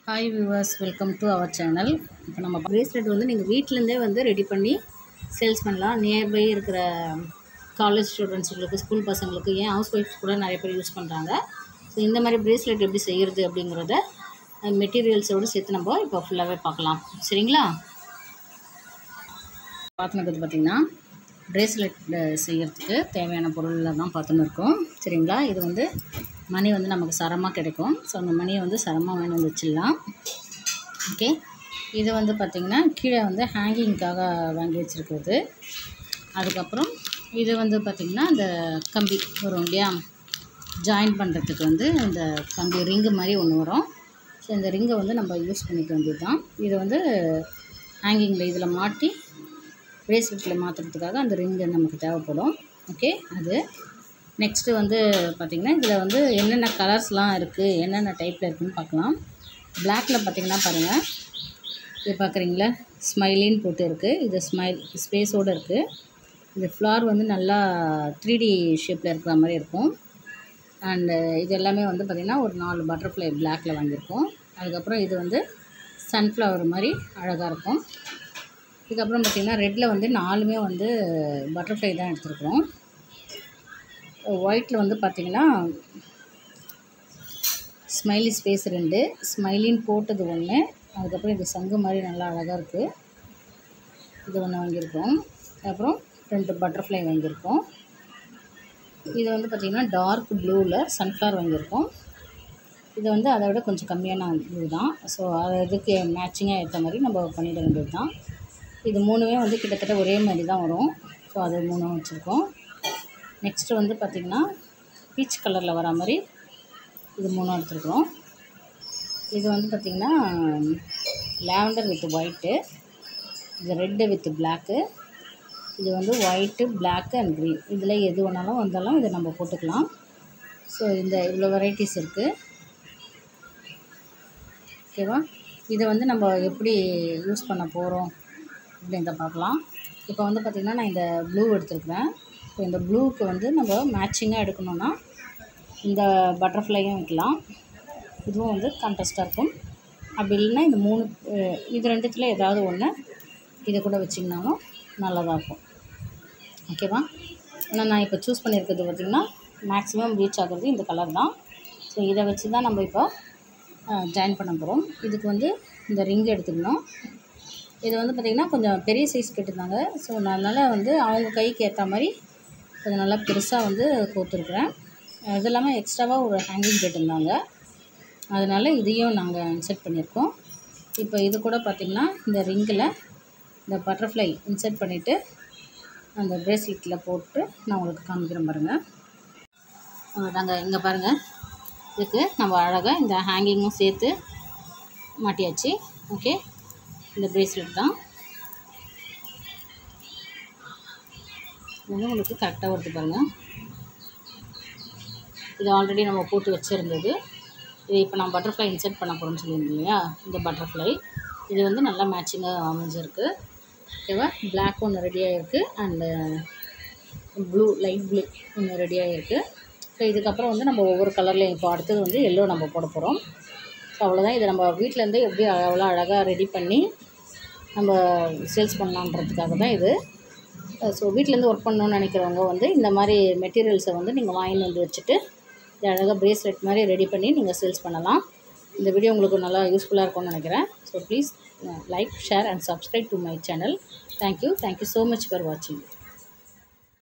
hi viewers welcome to our channel இப்போ நம்ம bracelet வந்து நீங்கள் வீட்டிலேருந்தே வந்து ரெடி பண்ணி சேல்ஸ் பண்ணலாம் நியர்பை இருக்கிற காலேஜ் ஸ்டூடெண்ட்ஸுங்களுக்கு ஸ்கூல் பசங்களுக்கு ஏன் ஹவுஸ் ஒய்ஃப் கூட நிறைய பேர் யூஸ் பண்ணுறாங்க ஸோ இந்த மாதிரி ப்ரேஸ்லெட் எப்படி செய்கிறது அப்படிங்கிறத மெட்டீரியல்ஸோடு சேர்த்து நம்ம இப்போ ஃபுல்லாகவே பார்க்கலாம் சரிங்களா பார்த்துனது பார்த்திங்கன்னா ப்ரேஸ்லெட் செய்கிறதுக்கு தேவையான பொருளில் தான் பார்த்துன்னு இருக்கோம் சரிங்களா இது வந்து மணி வந்து நமக்கு சரமாக கிடைக்கும் ஸோ அந்த மணியை வந்து சரமாக வாங்கி வந்து வச்சிடலாம் ஓகே இது வந்து பார்த்திங்கன்னா கீழே வந்து ஹேங்கிங்க்காக வாங்கி வச்சுருக்கிறது அதுக்கப்புறம் இது வந்து பார்த்திங்கன்னா இந்த கம்பி வரும் இல்லையா ஜாயின் பண்ணுறதுக்கு வந்து இந்த கம்பி ரிங்கு மாதிரி ஒன்று வரும் ஸோ இந்த ரிங்கை வந்து நம்ம யூஸ் பண்ணிக்க வேண்டியது தான் இது வந்து ஹேங்கிங்கில் இதில் மாட்டி ப்ரேஸ்லெட்டில் மாற்றுறதுக்காக அந்த ரிங்கு நமக்கு தேவைப்படும் ஓகே அது நெக்ஸ்ட்டு வந்து பார்த்திங்கன்னா இதில் வந்து என்னென்ன கலர்ஸ்லாம் இருக்குது என்னென்ன டைப்பில் இருக்குதுன்னு பார்க்கலாம் பிளாக்ல பார்த்திங்கன்னா பாருங்கள் இது பார்க்குறீங்களா ஸ்மைலின்னு போட்டு இருக்குது இது ஸ்மைல் ஸ்பேஸோடு இருக்குது இது ஃப்ளார் வந்து நல்லா த்ரீ டி ஷேப்பில் இருக்கிற மாதிரி இருக்கும் அண்டு இது எல்லாமே வந்து பார்த்திங்கன்னா ஒரு நாலு பட்டர்ஃப்ளை பிளாக்கில் வாங்கியிருக்கோம் அதுக்கப்புறம் இது வந்து சன்ஃப்ளவர் மாதிரி அழகாக இருக்கும் இதுக்கப்புறம் பார்த்திங்கன்னா ரெட்டில் வந்து நாலுமே வந்து பட்டர்ஃப்ளை தான் எடுத்துருக்குறோம் ஒயிட்டில் வந்து பார்த்திங்கன்னா ஸ்மைலி ஸ்பேஸ் ரெண்டு ஸ்மைலின்னு போட்டது ஒன்று அதுக்கப்புறம் இது சங்கு மாதிரி நல்லா அழகாக இருக்குது இது ஒன்று வாங்கியிருக்கோம் அப்புறம் ரெண்டு பட்டர்ஃப்ளை வாங்கியிருக்கோம் இது வந்து பார்த்திங்கன்னா டார்க் ப்ளூவில் சன்ஃப்ளவர் வாங்கியிருக்கோம் இது வந்து அதை விட கொஞ்சம் கம்மியான ப்ளூ தான் ஸோ அது இதுக்கு மேட்சிங்காக ஏற்ற மாதிரி நம்ம பண்ணிட வேண்டியது தான் இது மூணுமே வந்து கிட்டத்தட்ட ஒரே மாதிரி தான் வரும் ஸோ அது மூணும் வச்சுருக்கோம் நெக்ஸ்ட்டு வந்து பார்த்திங்கன்னா பீச் கலரில் வர மாதிரி இது மூணும் எடுத்துருக்குறோம் இது வந்து பார்த்திங்கன்னா லாவெண்டர் வித் ஒயிட்டு இது ரெட்டு வித் பிளாக்கு இது வந்து ஒயிட்டு பிளாக்கு அண்ட் க்ரீன் இதில் எது வேணாலும் வந்தாலும் இதை நம்ம போட்டுக்கலாம் ஸோ இந்த இவ்வளோ வெரைட்டிஸ் இருக்குது ஓகேவா இதை வந்து நம்ம எப்படி யூஸ் பண்ண போகிறோம் அப்படின்றத பார்க்கலாம் இப்போ வந்து பார்த்திங்கன்னா நான் இந்த ப்ளூ எடுத்துருக்குறேன் இப்போ இந்த ப்ளூவுக்கு வந்து நம்ம மேட்சிங்காக எடுக்கணுன்னா இந்த பட்டர்ஃப்ளையும் வைக்கலாம் இதுவும் வந்து கான்ட்ராஸ்ட்டாக இருக்கும் அப்படி இல்லைன்னா இந்த மூணு இது ரெண்டுத்தில் ஏதாவது ஒன்று இதை கூட வச்சிங்கனாலும் நல்லதாக இருக்கும் ஓகேவா ஆனால் நான் இப்போ சூஸ் பண்ணியிருக்கிறது பார்த்திங்கன்னா மேக்ஸிமம் ரீச் ஆகிறது இந்த கலர் தான் ஸோ இதை வச்சு தான் நம்ம இப்போ ஜாயின் பண்ண போகிறோம் இதுக்கு வந்து இந்த ரிங் எடுத்துக்கணும் இது வந்து பார்த்திங்கன்னா கொஞ்சம் பெரிய சைஸ் கேட்டிருந்தாங்க ஸோ நான் அதனால் வந்து அவங்க கைக்கு ஏற்ற மாதிரி கொஞ்சம் நல்லா பெருசாக வந்து கோத்துருக்குறேன் இது இல்லாமல் எக்ஸ்ட்ராவாக ஒரு ஹேங்கிங் கேட்டிருந்தாங்க அதனால் இதையும் நாங்கள் இன்செர்ட் பண்ணியிருக்கோம் இப்போ இது கூட பார்த்திங்கன்னா இந்த ரிங்கில் இந்த பட்டர்ஃப்ளை இன்செர்ட் பண்ணிவிட்டு அந்த ப்ரேஸ்லெட்டில் போட்டு நான் உங்களுக்கு காமிக்கிறேன் பாருங்கள் நாங்கள் இங்கே பாருங்கள் இதுக்கு நம்ம அழகாக இந்த ஹேங்கிங்கும் சேர்த்து மாட்டியாச்சு ஓகே இந்த ப்ரேஸ்லெட் தான் இது உங்களுக்கு கரெக்டாக வருது பாருங்கள் இது ஆல்ரெடி நம்ம போட்டு வச்சுருந்தது இது இப்போ நான் பட்டர்ஃப்ளை இன்செர்ட் பண்ண போகிறோம்னு சொல்லியிருந்தேன் இல்லையா இந்த பட்டர்ஃப்ளை இது வந்து நல்லா மேட்சிங்காக அமைஞ்சிருக்கு ஓகேவா பிளாக் ஒன்று ரெடியாக இருக்குது அண்டு ப்ளூ லைட் ப்ளூ ஒன்று ரெடியாக இருக்குது ஸோ இதுக்கப்புறம் வந்து நம்ம ஒவ்வொரு கலர்லேயும் இப்போ அடுத்தது வந்து எல்லோ நம்ம போட போகிறோம் ஸோ அவ்வளோதான் இதை நம்ம வீட்டிலேருந்தே எப்படி அவ்வளோ அழகாக ரெடி பண்ணி நம்ம சேல்ஸ் பண்ணலான்றதுக்காக தான் இது ஸோ வீட்டிலேருந்து ஒர்க் பண்ணணும்னு நினைக்கிறவங்க வந்து இந்த மாதிரி மெட்டீரியல்ஸை வந்து நீங்கள் வாங்கிட்டு வந்து வச்சுட்டு இது அழகாக ப்ரேஸ்லெட் மாதிரி ரெடி பண்ணி நீங்கள் சேல்ஸ் பண்ணலாம் இந்த வீடியோ உங்களுக்கு நல்லா யூஸ்ஃபுல்லாக இருக்கும்னு நினைக்கிறேன் so please like share and subscribe to my channel thank you thank you so much for வாட்சிங்